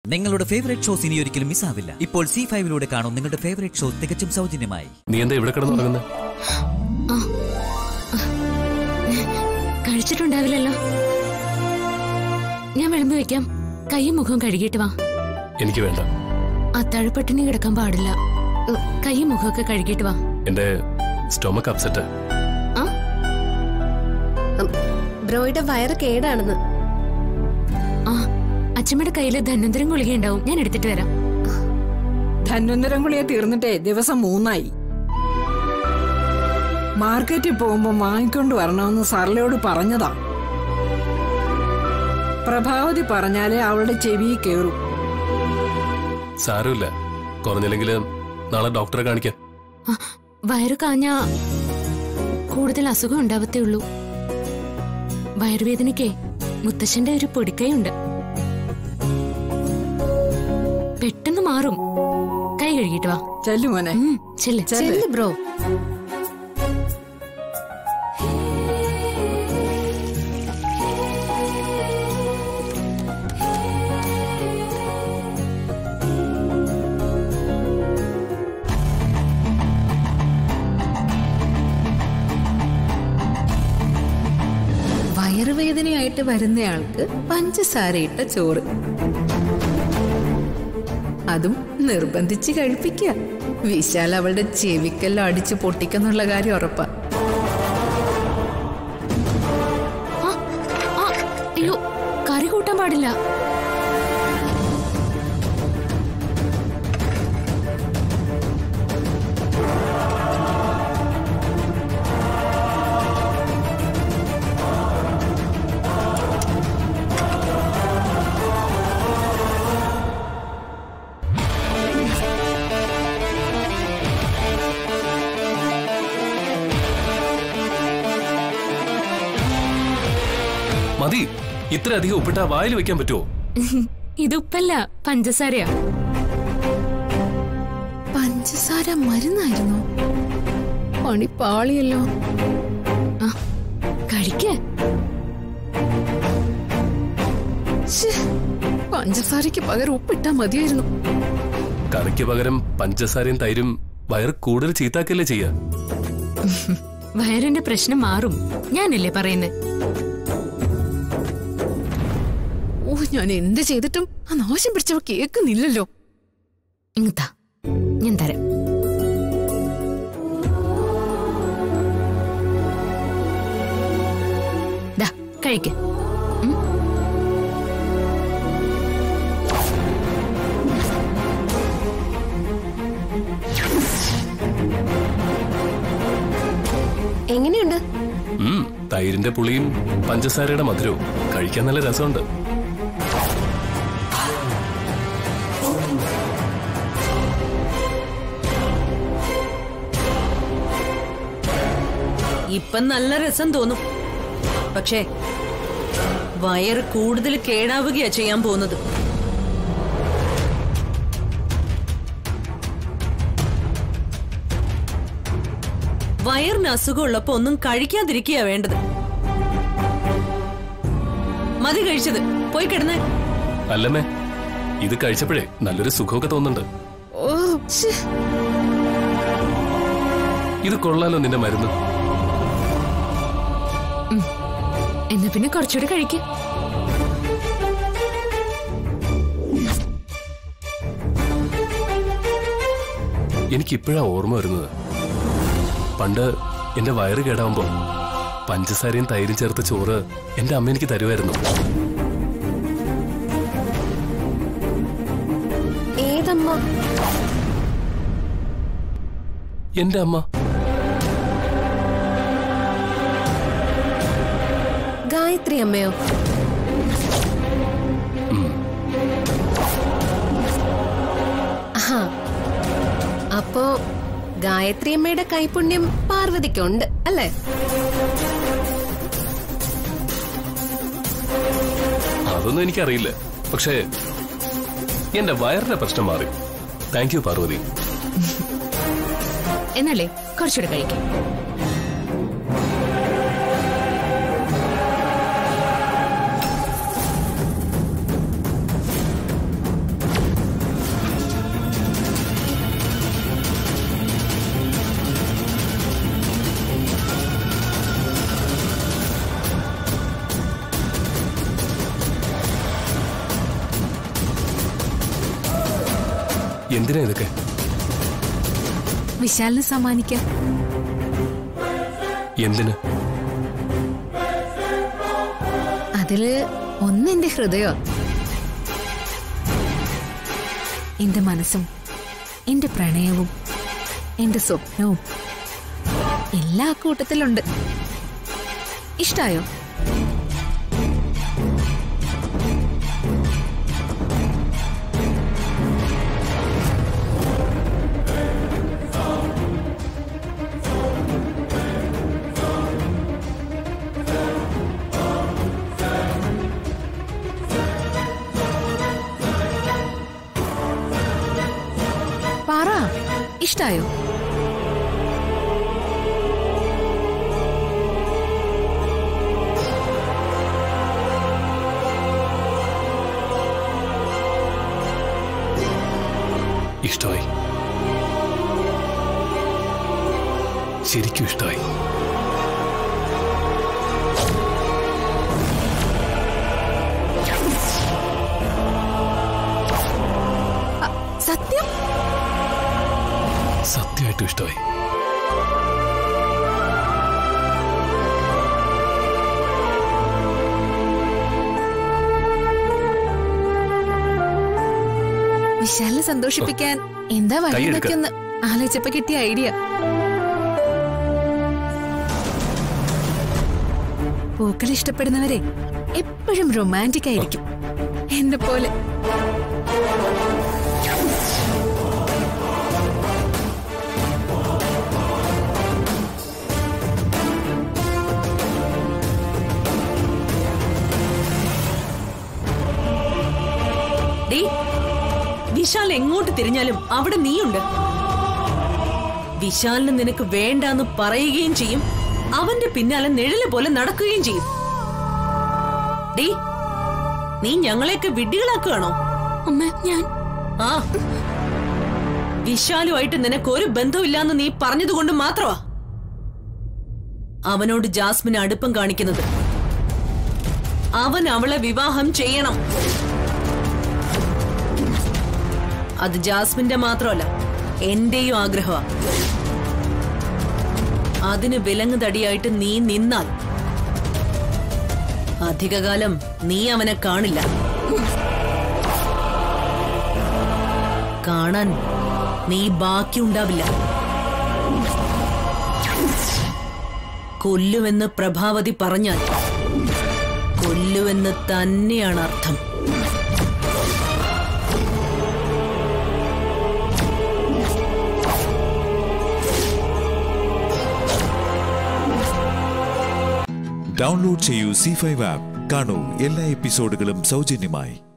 നിങ്ങളുടെ favourite shows ഇനി ഒരിക്കലും മിസ്സാവില്ല ഇപ്പോൾ സി ഫൈവിലൂടെ കാണും നിങ്ങളുടെ ഫേവറേറ്റ് ഷോ തികച്ചും സൗജന്യമായി നീ എന്താ ഇവിടെ കിടന്നുറങ്ങുന്നത് കഴിച്ചിട്ടുണ്ടാവില്ലല്ലോ ഞാൻ വിളമ്പി വെക്കാം കൈയും മുഖവും കഴുകിയിട്ട് വാ എനിക്ക് വേണ്ട അത്താഴപ്പട്ടിണി കിടക്കാൻ പാടില്ല ഉ, കൈയും മുഖമൊക്കെ കഴുകിയിട്ട് വാ എന്റെ സ്റ്റൊമക്ക് അപ്സെറ്റ് ആ ബ്രോയുടെ വയറ് കേടാണെന്ന് ആ അച്ഛമ്മയുടെ കയ്യില് ധന്വന്തരം ഗുളിക ഉണ്ടാവും ഞാൻ എടുത്തിട്ട് വരാം ധന്വന്തരം ഗുളിക തീർന്നിട്ടേ ദിവസം മൂന്നായി മാർക്കറ്റിൽ പോകുമ്പോ വാങ്ങിക്കൊണ്ട് വരണമെന്ന് സർലയോട് പറഞ്ഞതാ പ്രഭാവതി പറഞ്ഞാലേ അവളുടെ ചെവി കേറും സാരമില്ല കുറഞ്ഞില്ലെങ്കിൽ നാളെ ഡോക്ടറെ കാണിക്കാം ആ, വയറ് കാഞ്ഞ കൂടുതൽ അസുഖം ഉണ്ടാവത്തേ ഉള്ളൂ വയറുവേദനയ്ക്കേ മുത്തശ്ശന്റെ ഒരു പൊടിക്കൈയുണ്ട് പെട്ടെന്ന് മാറും കൈ കഴുകിയിട്ട് വാ ചെല്ലു മോനെ ഉം, ചെല്ല് ചെല്ല് ബ്രോ വയറുവേദനയായിട്ട് വരുന്നയാൾക്ക് പഞ്ചസാരയിട്ട ചോറ് അതും നിർബന്ധിച്ച് കഴിപ്പിക്കുക വിശാൽ അവളുടെ ചെവിക്കെല്ലാം അടിച്ച് പൊട്ടിക്കുന്നുള്ള കാര്യം ഉറപ്പാ ആ, ആ, അയ്യോ കറി കൂട്ടാൻ പാടില്ല മതി ഇത്ര അധികം ഉപ്പിട്ടാ വായിൽ വെക്കാൻ പറ്റുമോ ഇത് ഉപ്പല്ല പഞ്ചസാരയാ പഞ്ചസാര മരുന്നായിരുന്നു പണി പാളിയല്ലോ ആ കഴിക്കേ ശ്ശേ, പഞ്ചസാരയ്ക്ക് പകരം ഉപ്പിട്ടാ മതിയായിരുന്നു കറിക്ക് പകരം പഞ്ചസാരയും തൈരും വയറ് കൂടുതൽ ചീത്താക്കല്ലേ ചെയ്യാ വയറിന്റെ പ്രശ്നം മാറും ഞാനല്ലേ പറയുന്നത് ഓ ഞാൻ എന്ത് ചെയ്തിട്ടും ആ നാശം പിടിച്ചവ കേൾക്കുന്നില്ലല്ലോ ഇങ്ങത്താ ഞാൻ തരാം ദാ കഴിക്ക് ഉം. എങ്ങനെയുണ്ട് ഉം തൈരിന്റെ പുളിയും പഞ്ചസാരയുടെ മധുരവും കഴിക്കാൻ നല്ല രസമുണ്ട് ഇപ്പം നല്ല രസം തോന്നും പക്ഷേ വയറ് കൂടുതൽ കേടാവുകയാ ചെയ്യാൻ പോകുന്നത് വയറിന് അസുഖമുള്ളപ്പോ ഒന്നും കഴിക്കാതിരിക്കുക വേണ്ടത് മതി കഴിച്ചത് പോയി കിടന്നേ അല്ലമ്മേ ഇത് കഴിച്ചപ്പോഴേ നല്ലൊരു സുഖമൊക്കെ തോന്നുന്നുണ്ട് ഓ ശ്ശേ, ഇത് കൊള്ളാലോ നിന്റെ മരുന്ന് എന്നാ പിന്നെ കുറച്ചുകൂടി കഴിക്ക് എനിക്ക് ഇപ്പോഴാ ഓർമ്മ വരുന്നത് പണ്ട് എന്റെ വയറ് കേടാവുമ്പോ പഞ്ചസാരയും തൈരും ചേർത്ത ചോറ് എന്റെ അമ്മ എനിക്ക് തരുമായിരുന്നു ഏതമ്മ എന്റെ അമ്മ ഗായത്രി അമ്മയോ ആഹാ. അപ്പോ ഗായത്രി അമ്മയുടെ കൈപുണ്യം പാർവതിക്കുണ്ട് അല്ലേ അതൊന്നും എനിക്കറിയില്ല പക്ഷേ എന്റെ വയറിന്റെ പ്രശ്നം മാറി താങ്ക് യു പാർവതി എന്നല്ലേ കുറച്ചുകൂടി കഴിക്കാം എന്തിനാ ഇതൊക്കെ വിശാലിന് സമ്മാനിക്കാം എന്തിന് അതില് ഒന്ന് എന്റെ ഹൃദയോ എന്റെ മനസ്സും എന്റെ പ്രണയവും എന്റെ സ്വപ്നവും എല്ലാ കൂട്ടത്തിലുണ്ട് ഇഷ്ടായോ പറ ഇഷ്ടായോ ഇഷ്ടമായി ശരിക്കും ഇഷ്ടമായി സത്യം സത്യമായിട്ടും ഇഷ്ടമായി വിശാലിനെ സന്തോഷിപ്പിക്കാൻ എന്താ കൈയെടുക്ക്. വഴിയൊക്കെ ഒന്ന് ആലോചിച്ചപ്പോ കിട്ടിയ ഐഡിയ പൂക്കൾ ഇഷ്ടപ്പെടുന്നവരെ എപ്പോഴും റൊമാൻറ്റിക് ആയിരിക്കും എന്നെ പോലെ ഡേ വിശാൽ എങ്ങോട്ട് തിരിഞ്ഞാലും അവിടെ നീയുണ്ട് വിശാലിന് നിനക്ക് വേണ്ടാന്ന് പറയുകയും ചെയ്യും അവന്റെ പിന്നാലെ നിഴല് പോലെ നടക്കുകയും ചെയ്യും ഡേ നീ ഞങ്ങളെയൊക്കെ വിഡ്ഢികളാക്കുകയാണോ അമ്മ ഞാൻ ആ വിശാലുമായിട്ട് നിനക്ക് ഒരു ബന്ധമില്ലാന്ന് നീ പറഞ്ഞതുകൊണ്ട് മാത്രമാ അവനോട് ജാസ്മിന് അടുപ്പം കാണിക്കുന്നത് അവൻ അവളെ വിവാഹം ചെയ്യണം അത് ജാസ്മിന്റെ മാത്രമല്ല എന്റെയും ആഗ്രഹമാ അതിന് വിലങ്ങുതടിയായിട്ട് നീ നിന്നാൽ അധികകാലം നീ അവനെ കാണില്ല കാണാൻ നീ ബാക്കിയുണ്ടാവില്ല കൊല്ലുമെന്ന് പ്രഭാവതി പറഞ്ഞാൽ കൊല്ലുവെന്ന് തന്നെയാണ് അർത്ഥം ഡൗൺലോഡ് ചെയ്യൂ സി ഫൈവ് ആപ്പ് കാണൂ എല്ലാ എപ്പിസോഡുകളും സൗജന്യമായി